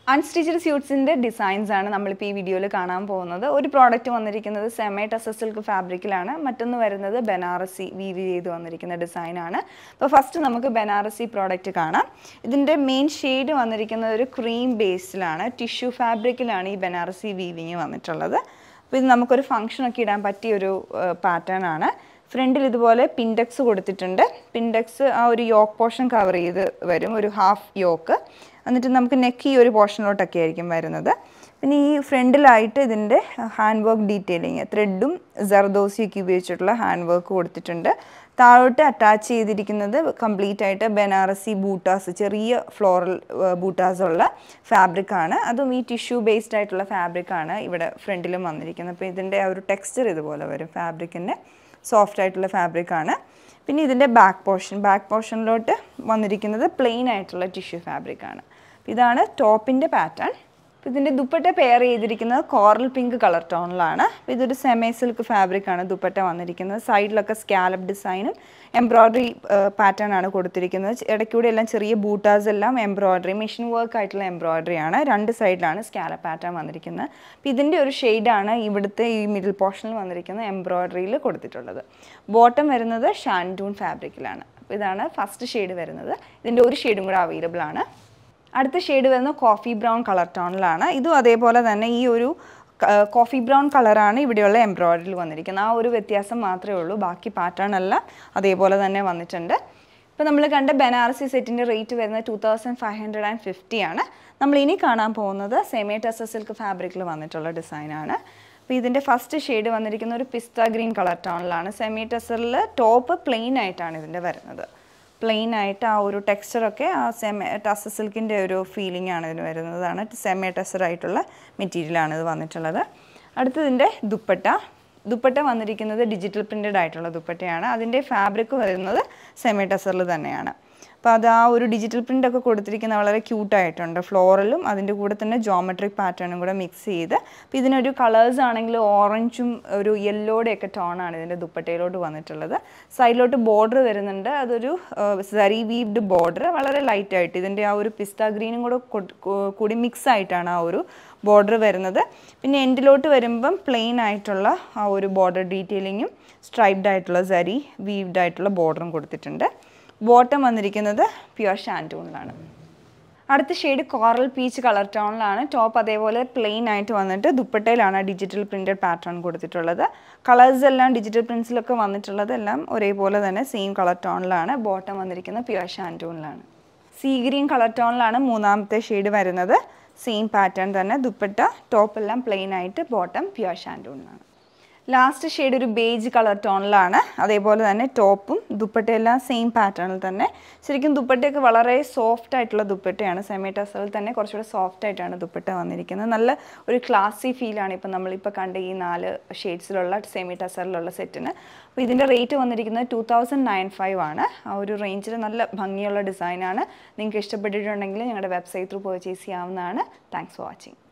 unstitched സ്യൂട്ട്സിൻ്റെ designs ആണ് നമ്മളിപ്പോൾ ഈ വീഡിയോയിൽ കാണാൻ പോകുന്നത് ഒരു പ്രോഡക്റ്റ് വന്നിരിക്കുന്നത് സെമൈ ടസ സിൽക്ക് ഫാബ്രിക്കിലാണ് മറ്റൊന്ന് വരുന്നത് ബനാറസി വീവ് ചെയ്ത് വന്നിരിക്കുന്ന ഡിസൈനാണ് അപ്പോൾ ഫസ്റ്റ് നമുക്ക് ബനാറസി പ്രോഡക്റ്റ് കാണാം ഇതിൻ്റെ മെയിൻ ഷെയ്ഡ് വന്നിരിക്കുന്നത് ഒരു ക്രീം ബേസിലാണ് ടിഷ്യൂ ഫാബ്രിക്കിലാണ് ഈ ബനാറസി വീവിങ് വന്നിട്ടുള്ളത് അപ്പോൾ ഇത് നമുക്കൊരു ഫംഗ്ഷനൊക്കെ ഇടാൻ പറ്റിയൊരു പാറ്റേൺ ആണ് ഫ്രണ്ടിൽ ഇതുപോലെ പിൻഡെക്സ് കൊടുത്തിട്ടുണ്ട് പിൻഡെക്സ് ആ ഒരു യോക്ക് പോർഷൻ കവർ ചെയ്ത് വരും ഒരു ഹാഫ് യോക്ക് എന്നിട്ട് നമുക്ക് നെക്ക് ഈ ഒരു പോർഷനിലോട്ടൊക്കെ ആയിരിക്കും വരുന്നത് പിന്നെ ഈ ഫ്രണ്ടിലായിട്ട് ഇതിൻ്റെ ഹാൻഡ് വർക്ക് ഡീറ്റെയിലിങ് ത്രെഡും ജർദോസിയൊക്കെ ഉപയോഗിച്ചിട്ടുള്ള ഹാൻഡ് വർക്ക് കൊടുത്തിട്ടുണ്ട് താഴോട്ട് അറ്റാച്ച് ചെയ്തിരിക്കുന്നത് കംപ്ലീറ്റ് ആയിട്ട് ബനാറസി ബൂട്ടാസ് ചെറിയ ഫ്ലോറൽ ബൂട്ടാസ് ഉള്ള ഫാബ്രിക്കാണ് അതും ഈ ടിഷ്യൂ ബേസ്ഡ് ആയിട്ടുള്ള ഫാബ്രിക്കാണ് ഇവിടെ ഫ്രണ്ടിലും വന്നിരിക്കുന്നത് അപ്പോൾ ഇതിൻ്റെ ആ ഒരു ടെക്സ്ചർ ഇതുപോലെ വരും ഫാബ്രിക്കിൻ്റെ സോഫ്റ്റ് ആയിട്ടുള്ള ഫാബ്രിക്കാണ് പിന്നെ ഇതിൻ്റെ ബാക്ക് പോർഷൻ ബാക്ക് പോർഷനിലോട്ട് വന്നിരിക്കുന്നത് പ്ലെയിൻ ആയിട്ടുള്ള ടിഷ്യൂ ഫാബ്രിക്കാണ് ഇതാണ് ടോപ്പിൻ്റെ പാറ്റേൺ ഇതിൻ്റെ ദുപ്പട്ട പെയർ ചെയ്തിരിക്കുന്നത് കോറൽ പിങ്ക് കളർ ടോണിലാണ് ഇതൊരു സെമി സിൽക്ക് ഫാബ്രിക്കാണ് ദുപ്പട്ട വന്നിരിക്കുന്നത് സൈഡിലൊക്കെ സ്കാലപ്പ് ഡിസൈനും എംബ്രോയ്ഡറി പാറ്റേൺ ആണ് കൊടുത്തിരിക്കുന്നത് ഇടയ്ക്കൂടെ എല്ലാം ചെറിയ ബൂട്ടാസ് എല്ലാം എംബ്രോയ്ഡറി മെഷീൻ വർക്ക് ആയിട്ടുള്ള എംബ്രോയ്ഡറി ആണ് രണ്ട് സൈഡിലാണ് സ്കാലപ്പ് പാറ്റേൺ വന്നിരിക്കുന്നത് അപ്പോൾ ഇതിൻ്റെ ഒരു ഷെയ്ഡാണ് ഇവിടുത്തെ ഈ മിഡിൽ പോർഷനിൽ വന്നിരിക്കുന്ന എംബ്രോയ്ഡറിയിൽ കൊടുത്തിട്ടുള്ളത് ബോട്ടം വരുന്നത് ഷാൻഡൂൺ ഫാബ്രിക്കിലാണ് അപ്പോൾ ഇതാണ് ഫസ്റ്റ് ഷെയ്ഡ് വരുന്നത് ഇതിൻ്റെ ഒരു ഷെയ്ഡും കൂടെ അവൈലബിൾ ആണ് അടുത്ത ഷെയ്ഡ് വരുന്നത് കോഫി ബ്രൗൺ കളർ ടോണിലാണ് ഇതും അതേപോലെ തന്നെ ഈ ഒരു കോഫി ബ്രൗൺ കളറാണ് ഇവിടെയുള്ള എംബ്രോയ്ഡറിയിൽ വന്നിരിക്കുന്നത് ആ ഒരു വ്യത്യാസം മാത്രമേ ഉള്ളൂ ബാക്കി പാറ്റേൺ എല്ലാം അതേപോലെ തന്നെ വന്നിട്ടുണ്ട് ഇപ്പോൾ നമ്മൾ കണ്ട ബനാറസി സെറ്റിൻ്റെ റേറ്റ് വരുന്നത് two thousand five hundred and fifty ആണ് നമ്മൾ ഇനി കാണാൻ പോകുന്നത് സെമി ടസ സിൽക്ക് ഫാബ്രിക്കിൽ വന്നിട്ടുള്ള ഡിസൈനാണ് അപ്പോൾ ഇതിൻ്റെ ഫസ്റ്റ് ഷെയ്ഡ് വന്നിരിക്കുന്ന ഒരു പിസ്ത ഗ്രീൻ കളർ ടോണിലാണ് സെമി ടെസറിൽ ടോപ്പ് പ്ലെയിൻ ആയിട്ടാണ് ഇതിൻ്റെ വരുന്നത് പ്ലെയിൻ ആയിട്ട് ആ ഒരു ടെക്സ്ചറൊക്കെ ആ സെമ ടസ സിൽക്കിൻ്റെ ഒരു ഫീലിംഗ് ആണ് ഇതിന് വരുന്നതാണ് സെമി ടെക്സ്ചർ ആയിട്ടുള്ള മെറ്റീരിയലാണ് ഇത് വന്നിട്ടുള്ളത് അടുത്തതിൻ്റെ ദുപ്പട്ട ദുപ്പട്ട വന്നിരിക്കുന്നത് ഡിജിറ്റൽ പ്രിൻറ്റഡ് ആയിട്ടുള്ള ദുപ്പട്ടയാണ് അതിൻ്റെ ഫാബ്രിക് വരുന്നത് സെമി ടെസറിൽ തന്നെയാണ് അപ്പോൾ അത് ആ ഒരു ഡിജിറ്റൽ പ്രിൻ്റ് ഒക്കെ കൊടുത്തിരിക്കുന്ന വളരെ ക്യൂട്ടായിട്ടുണ്ട് ഫ്ലോറലും അതിൻ്റെ കൂടെ തന്നെ ജോമെട്രിക് പാറ്റേണും കൂടെ മിക്സ് ചെയ്ത് അപ്പോൾ ഇതിനൊരു കളേഴ്സ് ആണെങ്കിൽ ഓറഞ്ചും ഒരു യെല്ലോടെയൊക്കെ ടോണാണ് ഇതിൻ്റെ ദുപ്പട്ടയിലോട്ട് വന്നിട്ടുള്ളത് സൈഡിലോട്ട് ബോർഡർ വരുന്നുണ്ട് അതൊരു സരി വീവ്ഡ് ബോർഡർ വളരെ ലൈറ്റ് ആയിട്ട് ഇതിൻ്റെ ആ ഒരു പിസ്ത ഗ്രീനും കൂടെ കൂടി മിക്സ് ആയിട്ടാണ് ആ ഒരു ബോർഡർ വരുന്നത് പിന്നെ എൻഡിലോട്ട് വരുമ്പം പ്ലെയിൻ ആയിട്ടുള്ള ആ ഒരു ബോർഡർ ഡീറ്റെയിലിങ്ങും സ്ട്രൈപ്ഡ് ആയിട്ടുള്ള സരി വീവ്ഡ് ആയിട്ടുള്ള ബോർഡറും കൊടുത്തിട്ടുണ്ട് ബോട്ടം വന്നിരിക്കുന്നത് പ്യുവർ ഷാൻറ്റൂണിലാണ് അടുത്ത ഷെയ്ഡ് കോറൽ പീച്ച് കളർ ടോണിലാണ് ടോപ്പ് അതേപോലെ പ്ലെയിൻ ആയിട്ട് വന്നിട്ട് ദുപ്പട്ടയിലാണ് ഡിജിറ്റൽ പ്രിൻറ്റഡ് പാറ്റേൺ കൊടുത്തിട്ടുള്ളത് കളേഴ്സ് എല്ലാം ഡിജിറ്റൽ പ്രിൻസിലൊക്കെ വന്നിട്ടുള്ളത് എല്ലാം ഒരേപോലെ തന്നെ സെയിം കളർ ടോണിലാണ് ബോട്ടം വന്നിരിക്കുന്നത് പ്യുവർ ഷാൻറ്റൂണിലാണ് സീ ഗ്രീൻ കളർ ടോണിലാണ് മൂന്നാമത്തെ ഷെയ്ഡ് വരുന്നത് സെയിം പാറ്റേൺ തന്നെ ദുപ്പട്ട ടോപ്പ് എല്ലാം പ്ലെയിൻ ആയിട്ട് ബോട്ടം പ്യുവർ ഷാൻറ്റൂണിലാണ് ലാസ്റ്റ് ഷെയ്ഡ് ഒരു ബേജ് കളർ ടോണിലാണ് അതേപോലെ തന്നെ ടോപ്പും ദുപ്പട്ടയെല്ലാം സെയിം പാറ്റേണിൽ തന്നെ ശരിക്കും ദുപ്പട്ടയൊക്കെ വളരെ സോഫ്റ്റ് ആയിട്ടുള്ള ദുപ്പട്ടയാണ് സെമി ടസറിൽ തന്നെ കുറച്ചുകൂടെ സോഫ്റ്റ് ആയിട്ടാണ് ദുപ്പട്ട വന്നിരിക്കുന്നത് നല്ല ഒരു ക്ലാസി ഫീലാണ് ഇപ്പം നമ്മളിപ്പോൾ കണ്ട ഈ നാല് ഷെയ്ഡ്സിലുള്ള സെമി ടസറിലുള്ള സെറ്റിന് അപ്പോൾ ഇതിൻ്റെ റേറ്റ് വന്നിരിക്കുന്നത് ടു തൗസൻഡ് നയൻ ഫൈവ് ആണ് ആ ഒരു റേഞ്ചിൽ നല്ല ഭംഗിയുള്ള ഡിസൈനാണ് നിങ്ങൾക്ക് ഇഷ്ടപ്പെട്ടിട്ടുണ്ടെങ്കിൽ ഞങ്ങളുടെ വെബ്സൈറ്റ് ത്രൂ പർച്ചേസ് ചെയ്യാവുന്നതാണ് താങ്ക്സ് ഫോർ വാച്ചിങ്